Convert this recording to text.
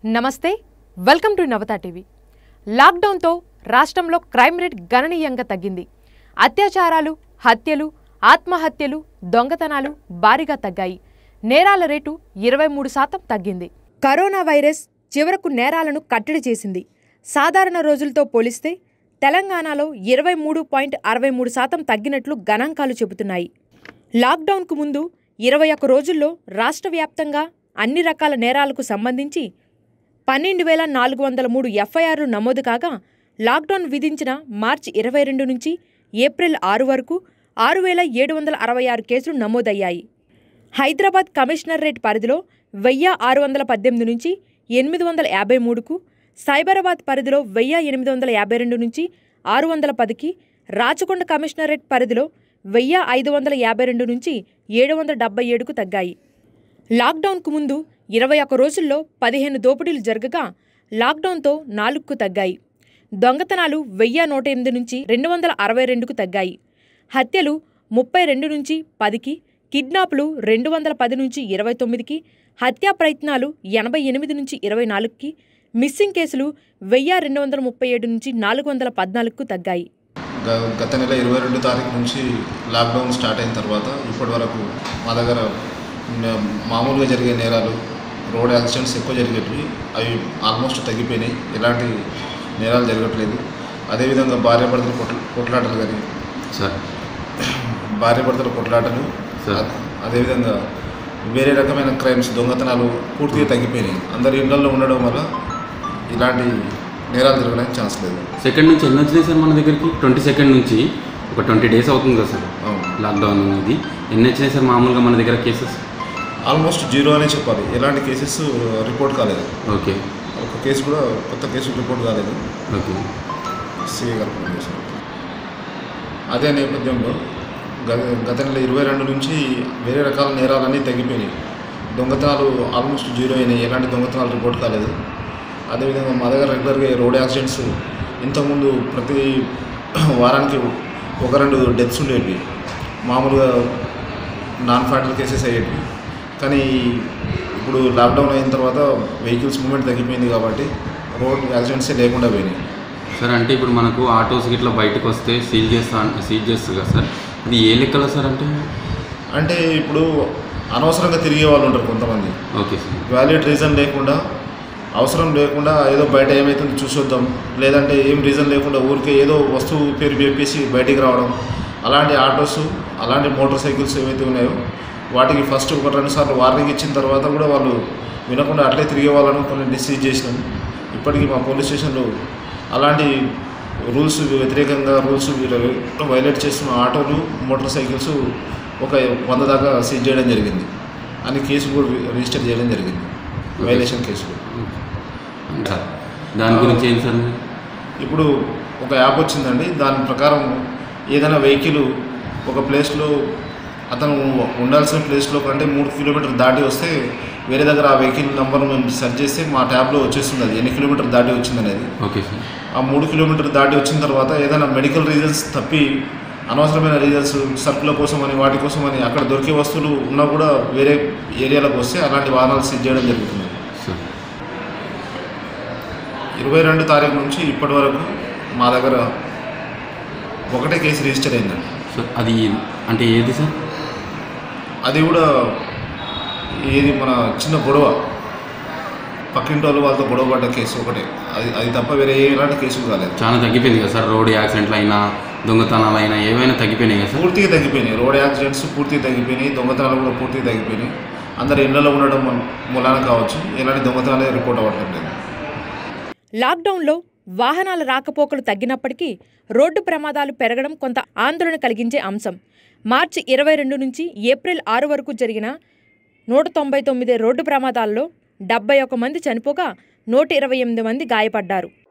నమస్తే welcome to Navata TV లాక్డౌన్తో రాష్ట్రంలో క్రైమ్ రేట్ గణనీయంగా తగ్గింది అత్యాచారాలు హత్యలు ఆత్మహత్యలు దొంగతనాలు భారీగా తగ్గాయి నేరాల రేటు ఇరవై మూడు శాతం తగ్గింది కరోనా వైరస్ చివరకు నేరాలను కట్టడి చేసింది సాధారణ రోజులతో పోలిస్తే తెలంగాణలో ఇరవై మూడు పాయింట్ అరవై మూడు శాతం తగ్గినట్లు గణాంకాలు చెబుతున్నాయి లాక్డౌన్కు ముందు ఇరవై ఒక్క రోజుల్లో రాష్ట్ర వ్యాప్తంగా అన్ని రకాల నేరాలకు సంబంధించి పన్నెండు వేల నాలుగు వందల మూడు ఎఫ్ఐఆర్లు నమోదు కాగా లాక్డౌన్ విధించిన మార్చి ఇరవై రెండు నుంచి ఏప్రిల్ ఆరు వరకు ఆరు వేల ఏడు వందల అరవై ఆరు కేసులు నమోదయ్యాయి హైదరాబాద్ కమిషనరేట్ పరిధిలో వెయ్యి ఆరు వందల పద్దెనిమిది నుంచి ఎనిమిది వందల యాభై మూడుకు సైబరాబాద్ పరిధిలో వెయ్యి ఎనిమిది వందల యాభై రెండు నుంచి ఆరు వందల పదికి రాచకొండ కమిషనరేట్ పరిధిలో వెయ్యి ఐదు వందల యాభై రెండు నుంచి ఏడు వందల డెబ్బై ఏడుకు తగ్గాయి లాక్డౌన్కు ముందు ఇరవై ఒక్క రోజుల్లో పదిహేను దోపిడీలు జరగగా లాక్డౌన్తో నాలుగుకు తగ్గాయి దొంగతనాలు వెయ్యి నూట ఎనిమిది నుంచి రెండు వందల అరవై రెండుకు తగ్గాయి హత్యలు ముప్పై రెండు నుంచి పదికి కిడ్నాప్లు రెండు వందల పది నుంచి ఇరవై తొమ్మిదికి హత్యా ప్రయత్నాలు ఎనభై ఎనిమిది నుంచి ఇరవై నాలుగుకి మిస్సింగ్ కేసులు వెయ్యి రెండు వందల ముప్పై ఏడు నుంచి నాలుగు వందల పద్నాలుగుకు తగ్గాయి గ- గత నెల ఇరవై రెండు తారీఖు నుంచి లాక్డౌన్ స్టార్ట్ అయిన తర్వాత ఇప్పటి వరకు మా దగ్గర న- మామూలుగా జరిగే నేరాలు రోడ్ యాక్సిడెంట్స్ ఎక్కువ జరిగేటివి అవి ఆల్మోస్ట్ తగ్గిపోయినాయి ఎలాంటి నేరాలు జరగట్లేదు అదేవిధంగా భార్యాభర్తల కొట్ల కొట్లాటలు కానీ సార్ భార్యాభర్తల కొట్లాటలు సార్. అ- అదేవిధంగా వేరే రకమైన క్రైమ్స్ దొంగతనాలు పూర్తిగా తగ్గిపోయినాయి అందరి ఇళ్లలో ఉండడం వల్ల ఇలాంటి నేరాలు జరగడానికి ఛాన్స్ లేదు సెకండ్ నుంచి ఎన్ని వచ్చినాయి సార్ మన దగ్గరికి ట్వంటీ సెకండ్ నుంచి ఒక ట్వంటీ డేస్ అవుతుంది కదా సార్ అవును లాక్డౌన్ అనేది ఎన్ని వచ్చినాయి సార్ మామూలుగా మన దగ్గర కేసెస్ ఆల్మోస్ట్ జీరో అనే చెప్పాలి ఎలాంటి కేసెస్ రిపోర్ట్ కాలేదు ఓకే ఒక కేసు కూడా కొత్త కేసు రిపోర్ట్ కాలేదు ఓకే సిఏ గారు ఫోన్ చేశారు అదే నేపథ్యంలో గత గత నెల ఇరవై రెండు నుంచి వేరే రకాల నేరాలన్నీ తగ్గిపోయినాయి దొంగతనాలు ఆల్మోస్ట్ జీరో అయినాయి ఎలాంటి దొంగతనాలు రిపోర్ట్ కాలేదు అదేవిధంగా మా దగ్గర రెగ్యులర్గా రోడ్ యాక్సిడెంట్స్ ఇంతకుముందు ప్రతి వారానికి ఒక రెండు డెత్స్ ఉండేవి మామూలుగా నాన్ ఫ్యాటల్ కేసెస్ అయ్యేటివి కానీ ఇప్పుడు లాక్డౌన్ అయిన తర్వాత వెహికల్స్ మూవ్మెంట్ తగ్గిపోయింది కాబట్టి రోడ్ యాక్సిడెంట్సే లేకుండా పోయినాయి సార్ అంటే ఇప్పుడు మనకు ఆటోస్ ఇట్లా బయటకు వస్తే సీల్ చేస్తా సీల్ చేస్తారు కదా సార్ ఇది ఏ లెక్కలో సార్ అంటే అంటే ఇప్పుడు అనవసరంగా తిరిగే వాళ్ళు ఉంటారు కొంతమంది ఓకే సార్ వ్యాలిడ్ రీజన్ లేకుండా అవసరం లేకుండా ఏదో బయట ఏమైతుందో చూసొద్దాం లేదంటే ఏం రీజన్ లేకుండా ఊరికే ఏదో వస్తువు పేరు చెప్పేసి బయటికి రావడం అలాంటి ఆటోస్ అలాంటి మోటార్ సైకిల్స్ ఏవైతే ఉన్నాయో వాటికి ఫస్ట్ ఒక రెండు సార్లు వార్నింగ్ ఇచ్చిన తర్వాత కూడా వాళ్ళు వినకుండా అట్లే తిరిగే వాళ్ళను కొన్ని డిసీజ్ చేసినాం ఇప్పటికీ మా పోలీస్ స్టేషన్లో అలాంటి రూల్స్ వ్యతిరేకంగా రూల్స్ వైలేట్ చేస్తున్న ఆటోలు మోటార్ సైకిల్స్ ఒక వంద దాకా సీజ్ చేయడం జరిగింది అని కేసు కూడా రిజిస్టర్ చేయడం జరిగింది వైలేషన్ కేసులు సార్ దాని గురించి ఏంటి సార్ మరి? ఇప్పుడు ఒక యాప్ వచ్చిందండి దాని ప్రకారం ఏదైనా వెహికల్ ఒక ప్లేస్లో అతను ఉండాల్సిన ప్లేస్లో కంటే మూడు కిలోమీటర్ దాటి వస్తే వేరే దగ్గర ఆ వెహికల్ నెంబర్ మేము సెర్చ్ చేస్తే మా ట్యాబ్లో వచ్చేస్తుంది అది ఎన్ని కిలోమీటర్ దాటి వచ్చిందనేది ఓకే సార్ ఆ మూడు కిలోమీటర్ దాటి వచ్చిన తర్వాత ఏదైనా మెడికల్ రీజన్స్ తప్పి అనవసరమైన రీజన్స్ సరుకుల కోసం అని వాటి కోసం అని అక్కడ దొరికే వస్తువులు ఉన్నా కూడా వేరే ఏరియాలకు వస్తే అలాంటి వాహనాలు సీజ్ చేయడం జరుగుతుంది సార్ ఇరవై రెండు తారీఖు నుంచి ఇప్పటి వరకు మా దగ్గర ఒకటే కేసు రిజిస్టర్ అయిందండి సార్ అది అంటే ఏది సార్ అది కూడా ఏది మన చిన్న గొడవ పక్కింటి వాళ్ళు వాళ్ళతో గొడవ పడ్డ కేసు ఒకటే అది అది తప్ప వేరే ఎలాంటి కేసులు కాలేదు చాలా తగ్గిపోయింది కదా సార్ రోడ్ యాక్సిడెంట్లు అయినా దొంగతనాలు అయినా ఏవైనా తగ్గిపోయినాయి కదా సార్ పూర్తిగా తగ్గిపోయినాయి రోడ్ యాక్సిడెంట్స్ పూర్తిగా తగ్గిపోయినాయి దొంగతనాలు కూడా పూర్తిగా తగ్గిపోయినాయి అందరు ఇళ్లలో ఉండడం మూల- మూలాన కావచ్చు ఎలాంటి దొంగతనాలే రిపోర్ట్ అవ్వట్లేదు లాక్డౌన్లో వాహనాల రాకపోకలు తగ్గినప్పటికీ రోడ్డు ప్రమాదాలు పెరగడం కొంత ఆందోళన కలిగించే అంశం మార్చి ఇరవై రెండు నుంచి ఏప్రిల్ ఆరు వరకు జరిగిన నూట తొంభై తొమ్మిది రోడ్డు ప్రమాదాల్లో డెబ్బై ఒక మంది చనిపోగా నూట ఇరవై ఎనిమిది మంది గాయపడ్డారు